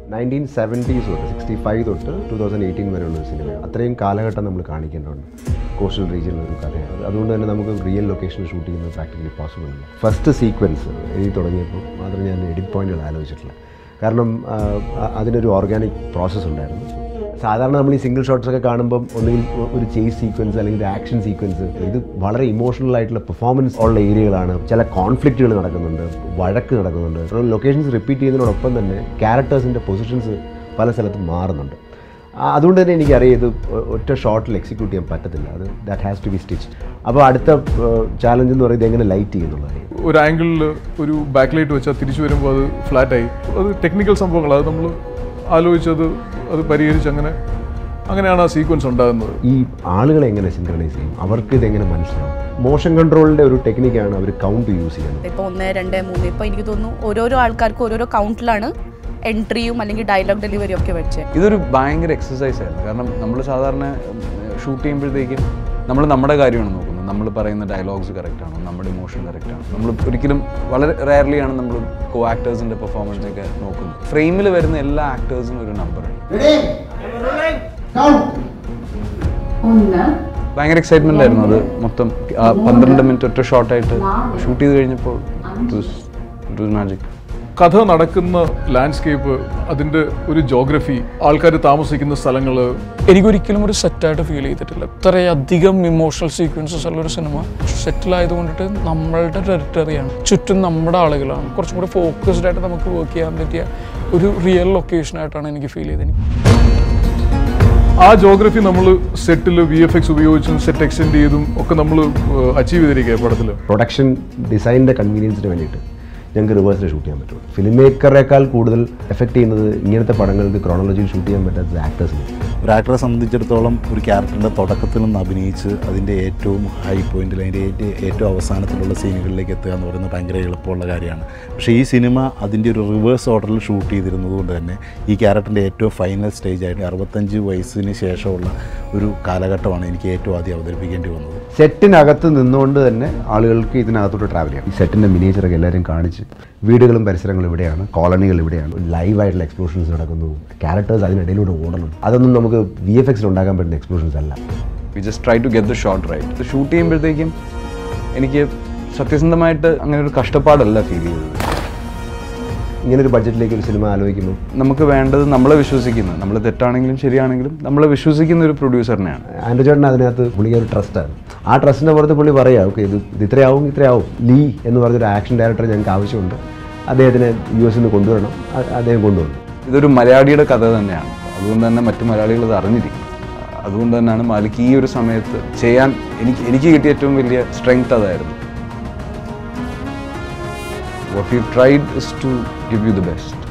nineteen seventies തൊട്ട് sixty five തൊട്ട് two thousand eighteen വരെയുള്ള ഒരു സിനിമയാണ് അത്രയും കാലഘട്ടം നമ്മൾ കാണിക്കേണ്ടതുണ്ട് കോസ്റ്റൽ റീജിയനിൽ ഒരു കഥയാണ് അത് അതുകൊണ്ട് തന്നെ നമുക്ക് റിയൽ ലൊക്കേഷനിൽ ഷൂട്ട് ചെയ്യുന്നത് പ്രാക്ടിക്കലി പോസിബിൾ അല്ല ഫസ്റ്റ് സീക്വൻസ് എഴുതി തുടങ്ങിയപ്പോൾ മാത്രം ഞാൻ എഡിറ്റ് പോയിന്റുകൾ ആലോചിച്ചിട്ടില്ല കാരണം ആ, അ- അതിനൊരു ഓർഗാനിക് പ്രോസസ്സ് ഉണ്ടായിരുന്നു സാധാരണ നമ്മൾ ഈ സിംഗിൾ ഷോട്ട്സ് ഒക്കെ കാണുമ്പം ഒന്നുകിൽ ഒരു ചേസ് സീക്വൻസ് അല്ലെങ്കിൽ ഒരു ആക്ഷൻ സീക്വൻസ് ഇത് വളരെ ഇമോഷണൽ ആയിട്ടുള്ള പെർഫോമൻസ് ഉള്ള ഏരിയകളാണ് ചില കോൺഫ്ലിക്റ്റുകൾ നടക്കുന്നുണ്ട് വഴക്ക് നടക്കുന്നുണ്ട് ലൊക്കേഷൻസ് റിപ്പീറ്റ് ചെയ്യുന്നതിനോടൊപ്പം തന്നെ ക്യാരക്ടേഴ്സിൻ്റെ പൊസിഷൻസ് പല സ്ഥലത്തും മാറുന്നുണ്ട് ആ, അതുകൊണ്ട് തന്നെ എനിക്കറിയാം ഇത് ഒ- ഒറ്റ ഷോട്ടിൽ എക്സിക്യൂട്ട് ചെയ്യാൻ പറ്റത്തില്ല അത് that has to be stitch അപ്പോൾ അടുത്ത ചാലഞ്ച് എന്ന് പറയുന്നത് എങ്ങനെ ലൈറ്റ് ചെയ്യുന്നുള്ളതായിരിക്കും ഒരു ആംഗിളിൽ ഒരു ബാക്ക് ലൈറ്റ് വെച്ചാൽ തിരിച്ചു വരുമ്പോൾ അത് ഫ്ലാറ്റായി അത് ടെക്നിക്കൽ സംഭവങ്ങൾ അത് നമ്മൾ ആലോചിച്ചത് അത് പരിഹരിച്ച് അങ്ങനെ അങ്ങനെയാണ് ആ സീക്വൻസ് ഉണ്ടാകുന്നത് ഈ ആളുകളെ എങ്ങനെ സിൻക്രണൈസ് ചെയ്യും അവർക്ക് ഇതെങ്ങനെ മനസ്സിലാവും മോഷൻ കൺട്രോളിൻ്റെ ഒരു ടെക്നിക്കാണ് അവർ കൗണ്ട് യൂസ് ചെയ്യുന്നത് ഇപ്പോൾ ഒന്ന് രണ്ട് മൂന്ന് ഇപ്പോൾ എനിക്ക് തോന്നുന്നു ഓരോരോ ആൾക്കാർക്ക് ഓരോരോ കൗണ്ടിലാണ് എൻട്രിയും അല്ലെങ്കിൽ ഡയലോഗ് ഡെലിവറിയും ഒക്കെ വെച്ചത് ഇതൊരു ഭയങ്കര എക്സസൈസ് ആയിരുന്നു കാരണം നമ്മൾ സാധാരണ ഷൂട്ട് ചെയ്യുമ്പോഴത്തേക്കും നമ്മൾ നമ്മുടെ കാര്യമാണ് നോക്കുന്നത് നമ്മൾ പറയുന്ന ഡയലോഗ്സ് കറക്റ്റ് ആണോ നമ്മുടെ ഇമോഷൻ കറക്റ്റ് ആണോ നമ്മൾ ഒരിക്കലും വളരെ റയർലി ആണ് നമ്മൾ കോ ആക്ടേഴ്സിൻ്റെ പെർഫോമൻസ് ഒക്കെ നോക്കുന്നത് ഫ്രെയിമിൽ വരുന്ന എല്ലാ ആക്ടേഴ്സിനും ഒരു നമ്പറുണ്ട് ഒന്ന് ഭയങ്കര എക്സൈറ്റ്മെന്റ് ആയിരുന്നു അത് മൊത്തം ആ പന്ത്രണ്ട് മിനിറ്റ് ഒറ്റ ഷോട്ടായിട്ട് ഷൂട്ട് ചെയ്ത് കഴിഞ്ഞപ്പോൾ ഇറ്റ് വാസ് മാജിക് കഥ നടക്കുന്ന ലാൻഡ്സ്കേപ്പ് അതിൻ്റെ ഒരു ജോഗ്രഫി ആൾക്കാർ താമസിക്കുന്ന സ്ഥലങ്ങൾ എനിക്കൊരിക്കലും ഒരു സെറ്റായിട്ട് ഫീൽ ചെയ്തിട്ടില്ല ഇത്രയധികം ഇമോഷണൽ സീക്വൻസസ് ഉള്ള ഒരു സിനിമ സെറ്റിലായത് കൊണ്ടിട്ട് നമ്മളുടെ ടെറിട്ടറിയാണ് ചുറ്റും നമ്മുടെ ആളുകളാണ് കുറച്ചും കൂടി ഫോക്കസ്ഡ് ആയിട്ട് നമുക്ക് വർക്ക് ചെയ്യാൻ പറ്റിയ ഒരു റിയൽ ലൊക്കേഷനായിട്ടാണ് എനിക്ക് ഫീൽ ചെയ്തത് ആ ജോഗ്രഫി നമ്മൾ സെറ്റിൽ വി എഫ് എക്സ് ഉപയോഗിച്ചും സെറ്റ് എക്സ്റ്റെൻഡ് ചെയ്തും ഒക്കെ നമ്മൾ അച്ചീവ് ചെയ്തിരിക്കുക പടത്തിൽ പ്രൊഡക്ഷൻ ഡിസൈനിൻ്റെ കൺവീനിയൻസിന് വേണ്ടിയിട്ട് ഞങ്ങൾക്ക് റിവേഴ്സിൽ ഷൂട്ട് ചെയ്യാൻ പറ്റും ഫിലിം മേക്കറേക്കാൾ കൂടുതൽ എഫക്റ്റ് ചെയ്യുന്നത് ഇങ്ങനത്തെ പടങ്ങൾക്ക് ക്രോണോളജിയിൽ ഷൂട്ട് ചെയ്യാൻ പറ്റാത്ത ആക്ടേഴ്സിന് ഒരു ആക്ടറെ സംബന്ധിച്ചിടത്തോളം ഒരു ക്യാരക്ടറിൻ്റെ തുടക്കത്തിൽ നിന്ന് അഭിനയിച്ച് അതിൻ്റെ ഏറ്റവും ഹൈ പോയിന്റിൽ അതിൻ്റെ ഏറ്റ- ഏറ്റവും അവസാനത്തിലുള്ള സീനുകളിലേക്ക് എത്തുക എന്ന് പറയുന്നത് ഭയങ്കര എളുപ്പമുള്ള കാര്യമാണ് പക്ഷേ ഈ സിനിമ അതിൻ്റെ ഒരു റിവേഴ്സ് ഓർഡറിൽ ഷൂട്ട് ചെയ്തിരുന്നത് കൊണ്ട് തന്നെ ഈ ക്യാരക്ടറിൻ്റെ ഏറ്റവും ഫൈനൽ സ്റ്റേജ് ആയിട്ട് അറുപത്തഞ്ച് വയസ്സിന് ശേഷമുള്ള ഒരു കാലഘട്ടമാണ് എനിക്ക് ഏറ്റവും ആദ്യം അവതരിപ്പിക്കേണ്ടി വന്നത് സെറ്റിനകത്ത് നിന്നുകൊണ്ട് തന്നെ ആളുകൾക്ക് ഇതിനകത്തോട്ട് ട്രാവൽ ചെയ്യാം ഈ സെറ്റിൻ്റെ മിനിയേച്ചറൊക്കെ എല്ലാവരും കാണിച്ച് വീടുകളും പരിസരങ്ങളും ഇവിടെയാണ് കോളനികൾ ഇവിടെയാണ് ലൈവായിട്ടുള്ള എക്സ്പ്ലോഷൻസ് നടക്കുന്നു ക്യാരക്ടേഴ്സ് അതിനിടയിലൂടെ ഓടണം അതൊന്നും നമുക്ക് വി എഫ് എക്സിൽ ഉണ്ടാക്കാൻ പറ്റുന്ന എക്സ്പ്ലോഷൻസ് അല്ല we just try to get the shot right shoot ചെയ്യുമ്പോഴത്തേക്കും എനിക്ക് സത്യസന്ധമായിട്ട് അങ്ങനെ ഒരു കഷ്ടപ്പാടല്ല ഫീൽ ചെയ്തത് ഇങ്ങനെ ഒരു ബഡ്ജറ്റിലേക്ക് ഒരു സിനിമ ആലോചിക്കുമ്പോൾ നമുക്ക് വേണ്ടത് നമ്മളെ വിശ്വസിക്കുന്ന നമ്മൾ തെറ്റാണെങ്കിലും ശരിയാണെങ്കിലും നമ്മളെ വിശ്വസിക്കുന്ന ഒരു പ്രൊഡ്യൂസറിനെയാണ് ആൻഡ്രു ചേട്ടൻ അതിനകത്ത് പുള്ളിക്ക് ഒരു ട്രസ്റ്റാണ് ആ ട്രസ്റ്റിൻ്റെ പുറത്ത് പുള്ളി പറയാം ഓക്കെ ഇത് ഇത് ഇത്രയാവും ഇത്രയാവും ലീ എന്ന് പറഞ്ഞൊരു ആക്ഷൻ ഡയറക്ടറെ ഞങ്ങൾക്ക് ആവശ്യമുണ്ട് അദ്ദേഹത്തിനെ യു എസിൽ നിന്ന് കൊണ്ടുവരണം അ- അദ്ദേഹം കൊണ്ടുവന്നു ഇതൊരു മലയാളിയുടെ കഥ തന്നെയാണ് അതുകൊണ്ട് തന്നെ മറ്റു മലയാളികൾ അത് അറിഞ്ഞിരിക്കും അതുകൊണ്ട് തന്നെയാണ് മാലിക് ഈ ഒരു സമയത്ത് ചെയ്യാൻ എനിക്ക് എനിക്ക് കിട്ടിയ ഏറ്റവും വലിയ സ്ട്രെങ്ത് അതായിരുന്നു what you tried is to give you the best